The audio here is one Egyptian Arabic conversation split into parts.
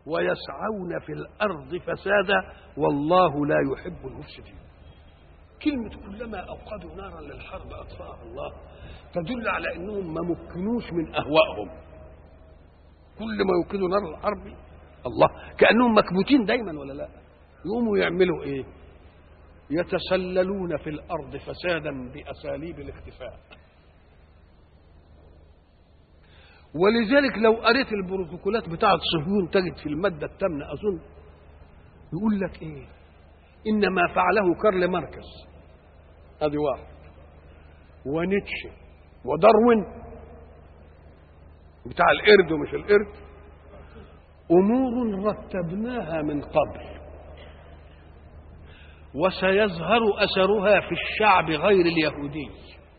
ويسعون في الارض فسادا والله لا يحب المفسدين كلمة كلما أوقدوا نارا للحرب أطفأها الله تدل على أنهم ما مكنوش من أهوائهم كل ما يوقدوا نار الحرب الله كأنهم مكبوتين دايما ولا لا يقوموا يعملوا إيه يتسللون في الأرض فسادا بأساليب الاختفاء ولذلك لو قريت البروتوكولات بتاعة صهيون تجد في المادة الثامنة أظن يقول لك إيه إنما فعله كارل ماركس ادي واحد ونيتشه وداروين بتاع القرد ومش القرد امور رتبناها من قبل وسيظهر اثرها في الشعب غير اليهودي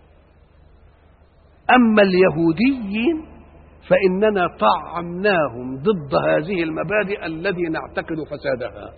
اما اليهوديين فاننا طعمناهم ضد هذه المبادئ الذي نعتقد فسادها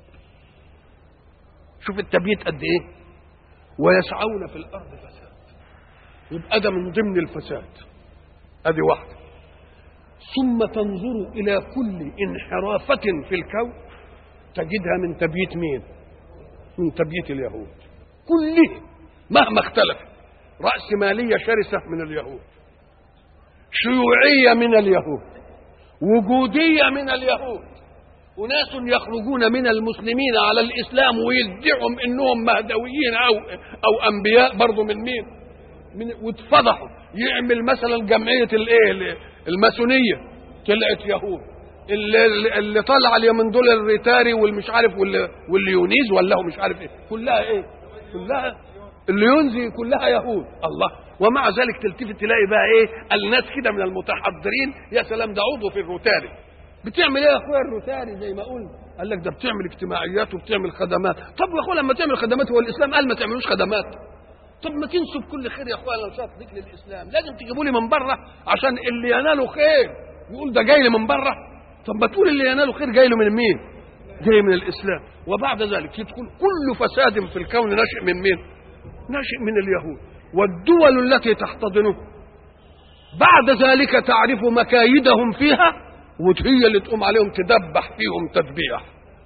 شوف التبييت قد ايه ويسعون في الارض فساد يبقى ده من ضمن الفساد ادي واحده ثم تنظر الى كل انحرافه في الكون تجدها من تبييت مين من تبييت اليهود كله مهما اختلف رأسمالية شرسة من اليهود شيوعية من اليهود وجودية من اليهود أناس يخرجون من المسلمين على الإسلام ويدعهم إنهم مهدويين أو أو أنبياء برضه من مين؟ من واتفضحوا يعمل مثلا جمعية الإيه؟ الماسونية طلعت يهود اللي, اللي طلع اليومين دول الريتاري والمش عارف والليونيز ولا هو مش عارف ايه كلها ايه؟ كلها الليونزي كلها يهود الله ومع ذلك تلتفت تلاقي بقى ايه الناس كده من المتحضرين يا سلام ده عضو في الروتاري بتعمل ايه يا اخويا الروتاري زي ما قلنا قال لك ده بتعمل اجتماعيات وبتعمل خدمات طب يا اخويا لما تعمل خدمات هو الاسلام قال ما تعملوش خدمات طب ما تنسب كل خير يا اخويا لو شاف ذكر للاسلام لازم تجيبوا لي من بره عشان اللي يناله خير يقول ده جاي لي من بره طب ما تقول اللي يناله خير جاي له من مين جاي من الاسلام وبعد ذلك يدخل كل فساد في الكون ناشئ من مين ناشئ من اليهود والدول التي تحتضنه بعد ذلك تعرف مكايدهم فيها وهي اللي تقوم عليهم تدبح فيهم تدبيح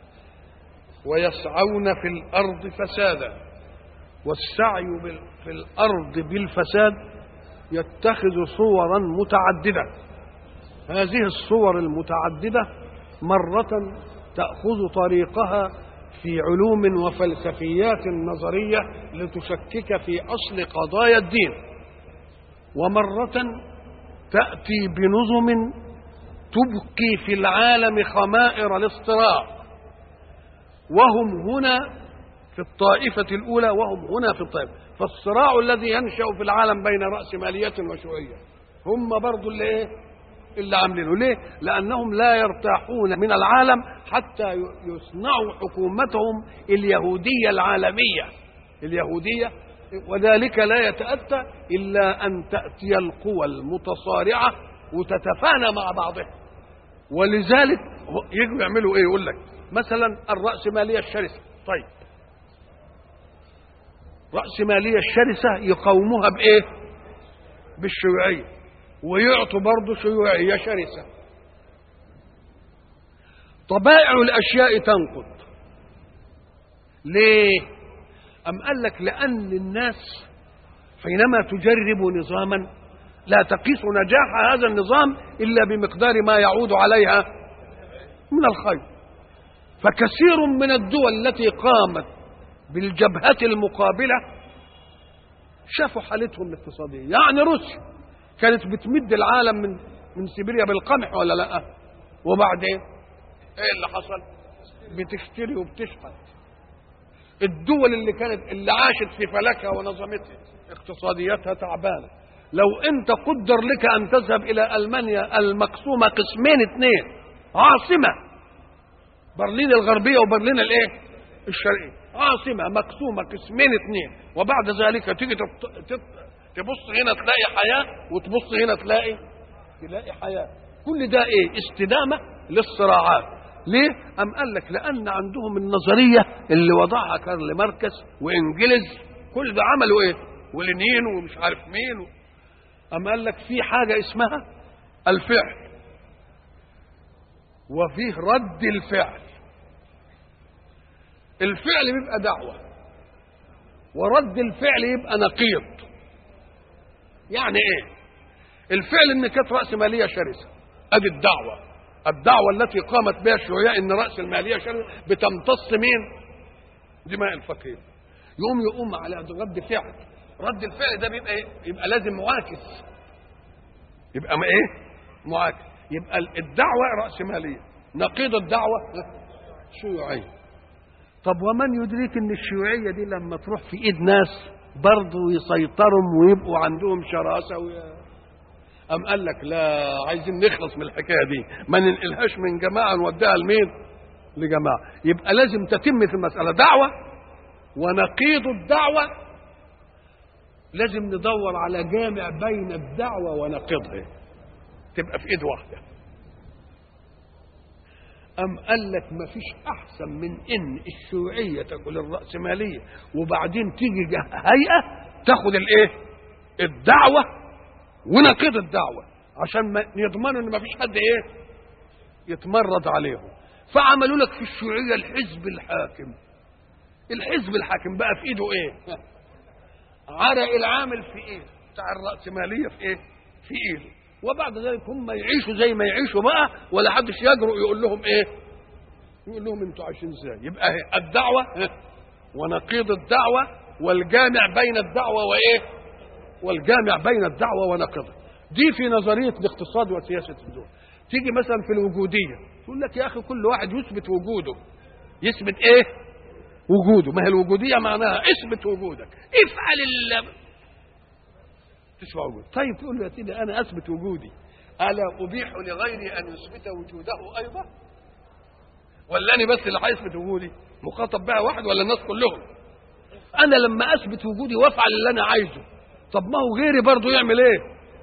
ويسعون في الارض فسادا والسعي في الارض بالفساد يتخذ صورا متعدده هذه الصور المتعدده مره تاخذ طريقها في علوم وفلسفيات نظريه لتشكك في اصل قضايا الدين ومره تاتي بنظم تبقي في العالم خمائر الاصطراع وهم هنا في الطائفة الأولى وهم هنا في الطائفة فالصراع الذي ينشأ في العالم بين رأسمالية وشيوعية هم برضو اللي إيه اللي عاملينه ليه لأنهم لا يرتاحون من العالم حتى يصنعوا حكومتهم اليهودية العالمية اليهودية وذلك لا يتأتى إلا أن تأتي القوى المتصارعة وتتفانى مع بعضها ولذلك يجوا يعملوا ايه يقول لك مثلا الرأسمالية الشرسة طيب رأسمالية الشرسة يقاوموها بإيه بالشيوعية ويعطوا برضه شيوعية شرسة طبائع الأشياء تنقض ليه أم قال لك لأن الناس حينما تجرب نظاما لا تقيس نجاح هذا النظام إلا بمقدار ما يعود عليها من الخير فكثير من الدول التي قامت بالجبهة المقابلة شافوا حالتهم الاقتصادية يعني روسيا كانت بتمد العالم من من سيبيريا بالقمح ولا لا وبعدين ايه اللي حصل بتشتري وبتشحت الدول اللي كانت اللي عاشت في فلكها ونظمتها اقتصادياتها تعبانه لو انت قدر لك ان تذهب الى المانيا المقسومه قسمين اثنين عاصمه برلين الغربيه وبرلين الايه الشرقيه عاصمه مقسومه قسمين اثنين وبعد ذلك تيجي تبص هنا تلاقي حياه وتبص هنا تلاقي تلاقي حياه كل ده ايه استدامه للصراعات ليه ام قال لك لان عندهم النظريه اللي وضعها كارل ماركس وانجلز كل ده عملوا ايه ولينين ومش عارف مين أم قال لك في حاجة اسمها الفعل وفيه رد الفعل الفعل بيبقى دعوة ورد الفعل يبقى نقيض يعني ايه الفعل ان كانت رأس مالية شرسة ادي الدعوة الدعوة التي قامت بها الشيوعية ان رأس المالية شرسة بتمتص مين دماء الفقير يقوم يقوم على رد فعل رد الفعل ده بيبقى ايه يبقى لازم معاكس يبقى ما ايه معاكس يبقى الدعوة رأس مالية نقيض الدعوة شيوعية طب ومن يدريك ان الشيوعية دي لما تروح في ايد ناس برضه يسيطروا ويبقوا عندهم شراسة ويا أم قال لك لا عايزين نخلص من الحكاية دي ما ننقلهاش من جماعة نوديها لمين لجماعة يبقى لازم تتم في المسألة دعوة ونقيض الدعوة لازم ندور على جامع بين الدعوة ونقيضها تبقى في ايد واحدة أم قال لك ما فيش أحسن من إن الشيوعية تاكل الرأسمالية وبعدين تيجي هيئة تاخد الإيه؟ الدعوة ونقيض الدعوة عشان ما يضمنوا إن ما فيش حد إيه؟ يتمرد عليهم فعملوا لك في الشيوعية الحزب الحاكم الحزب الحاكم بقى في إيده إيه؟ عرق العامل في إيه؟ بتاع الرأسمالية في إيه؟ في إيده وبعد ذلك هم يعيشوا زي ما يعيشوا بقى ولا حدش يجرؤ يقول لهم ايه يقول لهم انتوا عايشين ازاي يبقى الدعوه ونقيض الدعوه والجامع بين الدعوه وايه والجامع بين الدعوه ونقيضها دي في نظريه الاقتصاد وسياسه الدول تيجي مثلا في الوجوديه تقول لك يا اخي كل واحد يثبت وجوده يثبت ايه وجوده ما هي الوجوديه معناها اثبت وجودك افعل اللي تسمع وجود طيب تقول له يا سيدي انا اثبت وجودي الا ابيح لغيري ان يثبت وجوده ايضا ولا انا بس اللي هيثبت وجودي مخاطب بها واحد ولا الناس كلهم انا لما اثبت وجودي وافعل اللي انا عايزه طب ما هو غيري برضه يعمل ايه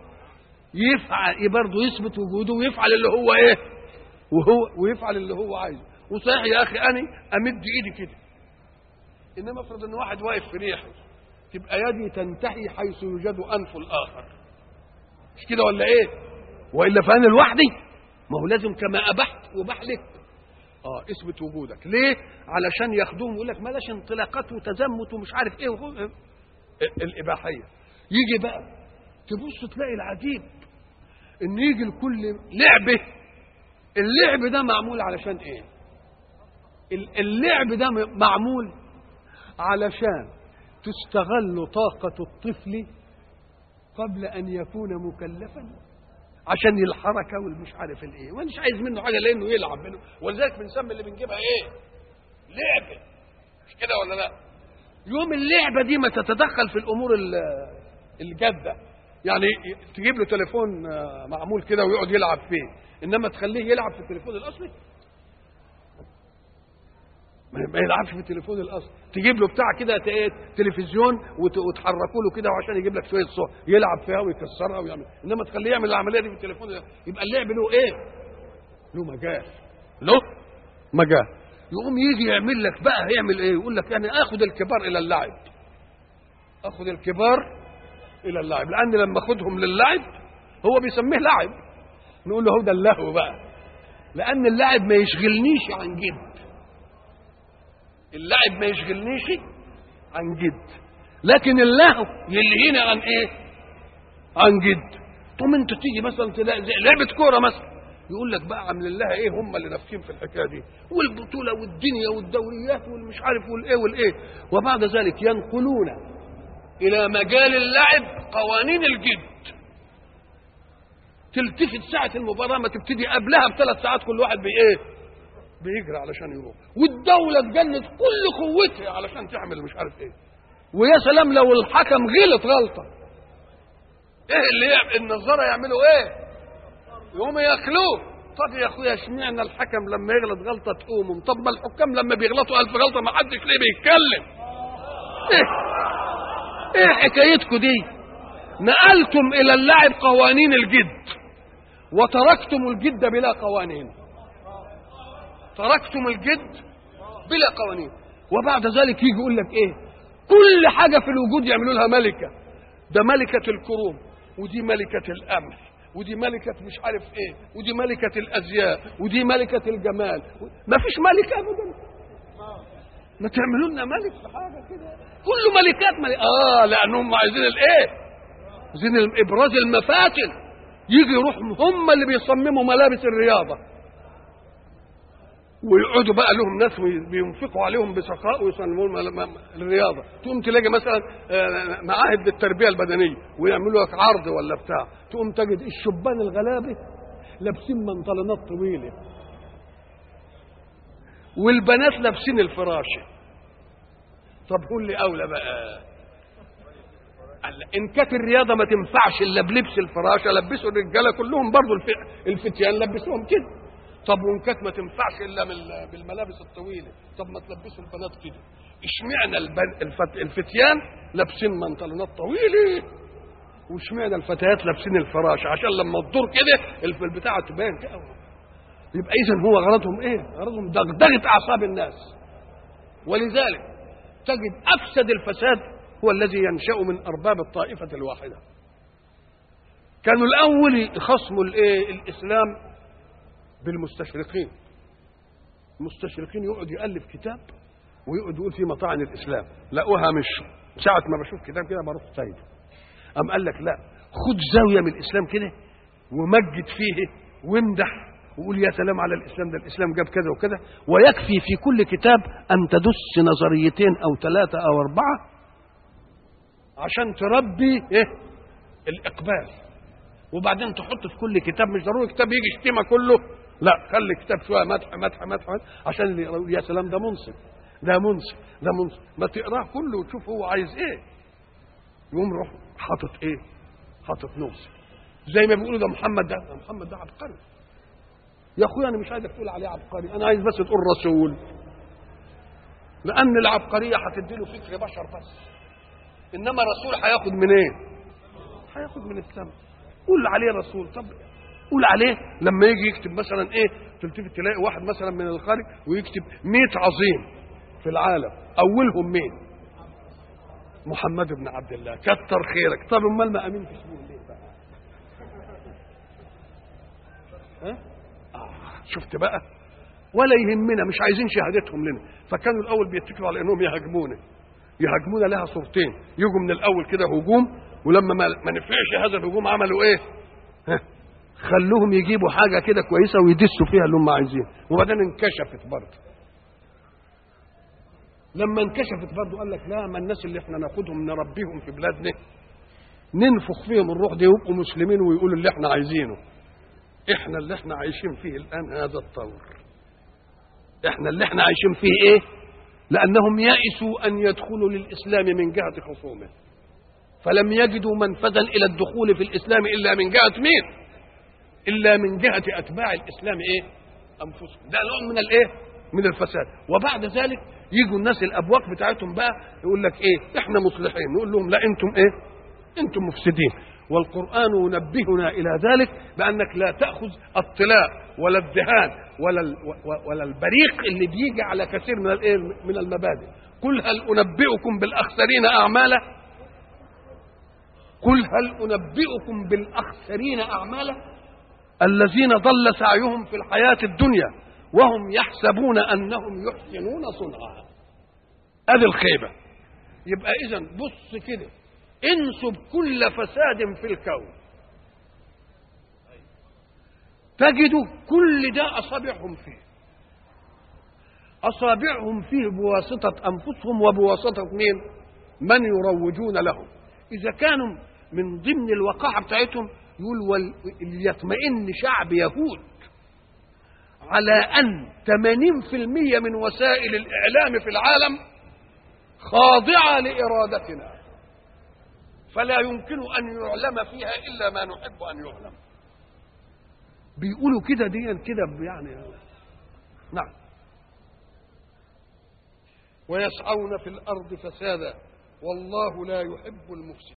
يفعل برضه يثبت وجوده ويفعل اللي هو ايه وهو ويفعل اللي هو عايزه وصحيح يا اخي انا امد ايدي كده انما افرض ان واحد واقف في ريحه تبقى يدي تنتهي حيث يوجد انف الاخر مش كده ولا ايه والا فانا لوحدي ما هو لازم كما ابحت وبح لك اه اثبت وجودك ليه علشان ياخدوهم يقول لك بلاش انطلاقات وتزمت ومش عارف ايه وهو الاباحيه يجي بقى تبص تلاقي العجيب ان يجي لكل لعبه اللعب ده معمول علشان ايه اللعب ده معمول علشان تستغل طاقة الطفل قبل أن يكون مكلفا عشان الحركة والمش عارف الايه ومش عايز منه حاجة لأنه يلعب منه ولذلك بنسمي اللي بنجيبها ايه لعبة مش كده ولا لا يوم اللعبة دي ما تتدخل في الأمور الجادة يعني تجيب له تليفون معمول كده ويقعد يلعب فيه إنما تخليه يلعب في التليفون الأصلي ما يلعبش في التليفون الاصلي تجيب له بتاع كده تلفزيون وتحركوا له كده وعشان يجيب لك شويه صور يلعب فيها ويكسرها ويعمل انما تخليه يعمل العمليه دي في التليفون يبقى اللعب له ايه؟ له مجال له مجال يقوم يجي يعمل لك بقى هيعمل ايه؟ يقول لك يعني اخذ الكبار الى اللعب اخذ الكبار الى اللعب لان لما اخذهم للعب هو بيسميه لعب نقول له هو ده اللهو بقى لان اللعب ما يشغلنيش عن جد اللعب ما يشغلنيش عن جد لكن اللهو يلهيني عن ايه عن جد طب انت تيجي مثلا تلاقي زي لعبه كوره مثلا يقول لك بقى عاملين لها ايه هم اللي نافخين في الحكايه دي والبطوله والدنيا والدوريات والمش عارف والايه والايه وبعد ذلك ينقلون الى مجال اللعب قوانين الجد تلتفت ساعة المباراة ما تبتدي قبلها بثلاث ساعات كل واحد بإيه؟ بيجري علشان يروح والدولة تجند كل قوتها علشان تعمل مش عارف ايه ويا سلام لو الحكم غلط غلطة ايه اللي يعمل النظارة يعملوا ايه يقوموا ياكلوه طب يا اخويا اشمعنى الحكم لما يغلط غلطة تقوموا طب ما الحكام لما بيغلطوا ألف غلطة ما حدش ليه بيتكلم ايه ايه حكايتكم دي نقلتم الى اللعب قوانين الجد وتركتم الجد بلا قوانين تركتم الجد بلا قوانين وبعد ذلك يجي يقول لك ايه كل حاجه في الوجود يعملوا لها ملكه ده ملكه الكروم ودي ملكه الامن ودي ملكة مش عارف ايه ودي ملكة الازياء ودي ملكة الجمال ما فيش ملك ابدا ما تعملوا لنا ملك في حاجه كده كله ملكات ملك اه لانهم عايزين الايه عايزين ابراز المفاتن يجي يروح هم اللي بيصمموا ملابس الرياضه ويقعدوا بقى لهم ناس بينفقوا عليهم بسخاء ويصمموا الرياضه تقوم تلاقي مثلا معاهد للتربيه البدنيه ويعملوا لك عرض ولا بتاع تقوم تجد الشبان الغلابه لابسين منطلونات طويله والبنات لابسين الفراشه طب قول لي اولى بقى ان كانت الرياضه ما تنفعش الا بلبس الفراشه لبسوا الرجاله كلهم برضو الفتيان لبسوهم كده طب وان كانت ما تنفعش الا بالملابس الطويله طب ما تلبسوا البنات كده اشمعنى الفت... الفتيان لابسين منطلونات طويله واشمعنى الفتيات لابسين الفراشه عشان لما تدور كده البتاعه تبان كده يبقى اذا هو غرضهم ايه غرضهم دغدغه اعصاب الناس ولذلك تجد افسد الفساد هو الذي ينشا من ارباب الطائفه الواحده كانوا الاول يخصموا الايه الاسلام بالمستشرقين المستشرقين يقعد يالف كتاب ويقعد يقول فيه مطاعن الاسلام لقوها مش ساعه ما بشوف كتاب كده بروح سايبه أم قال لك لا خد زاويه من الاسلام كده ومجد فيه وامدح وقول يا سلام على الاسلام ده الاسلام جاب كذا وكذا ويكفي في كل كتاب ان تدس نظريتين او ثلاثه او اربعه عشان تربي ايه الاقبال وبعدين تحط في كل كتاب مش ضروري كتاب يجي شتيمه كله لا خلي كتاب شويه مدح مدح مدح عشان اللي يقول يا سلام ده منصف ده منصف ده منصف ما تقراه كله وتشوف هو عايز ايه يقوم روح حاطط ايه حاطط نص زي ما بيقولوا ده محمد ده, ده محمد ده عبقري يا اخويا انا مش عايزك تقول عليه عبقري انا عايز بس تقول رسول لان العبقريه هتدي له فكر بشر بس انما رسول هياخد من ايه هياخد من السماء قول عليه رسول طب قول عليه لما يجي يكتب مثلا ايه تلتفت تلاقي واحد مثلا من الخارج ويكتب 100 عظيم في العالم اولهم مين محمد بن عبد الله كتر خيرك طب امال ما امين في اسمه ليه بقى ها آه شفت بقى ولا يهمنا مش عايزين شهادتهم لنا فكانوا الاول بيتكلوا على انهم يهاجمونا يهاجمونا لها صورتين يجوا من الاول كده هجوم ولما ما نفعش هذا الهجوم عملوا ايه ها خلوهم يجيبوا حاجه كده كويسه ويدسوا فيها اللي هم عايزينه وبعدين انكشفت برضه لما انكشفت برضه قال لك لا ما الناس اللي احنا ناخدهم نربيهم في بلادنا ننفخ فيهم الروح دي يبقوا مسلمين ويقولوا اللي احنا عايزينه احنا اللي احنا عايشين فيه الان هذا الطور احنا اللي احنا عايشين فيه ايه لانهم يئسوا ان يدخلوا للاسلام من جهه خصومه فلم يجدوا منفذا الى الدخول في الاسلام الا من جهه مين الا من جهه اتباع الاسلام ايه انفسهم ده نوع من الايه من الفساد وبعد ذلك يجوا الناس الابواق بتاعتهم بقى يقول لك ايه احنا مصلحين نقول لهم لا انتم ايه انتم مفسدين والقران ينبهنا الى ذلك بانك لا تاخذ الطلاء ولا الدهان ولا ولا البريق اللي بيجي على كثير من الايه من المبادئ قل هل انبئكم بالاخسرين اعمالا قل هل انبئكم بالاخسرين اعمالا الذين ضل سعيهم في الحياه الدنيا وهم يحسبون انهم يحسنون صنعا ادي الخيبه يبقى اذا بص كده انسب كل فساد في الكون تجد كل ده اصابعهم فيه اصابعهم فيه بواسطه انفسهم وبواسطه مين من يروجون لهم اذا كانوا من ضمن الوقاحه بتاعتهم يقول ليطمئن شعب يهود على أن 80% من وسائل الإعلام في العالم خاضعة لإرادتنا فلا يمكن أن يعلم فيها إلا ما نحب أن يعلم بيقولوا كده ديا كده يعني نعم ويسعون في الأرض فسادا والله لا يحب المفسدين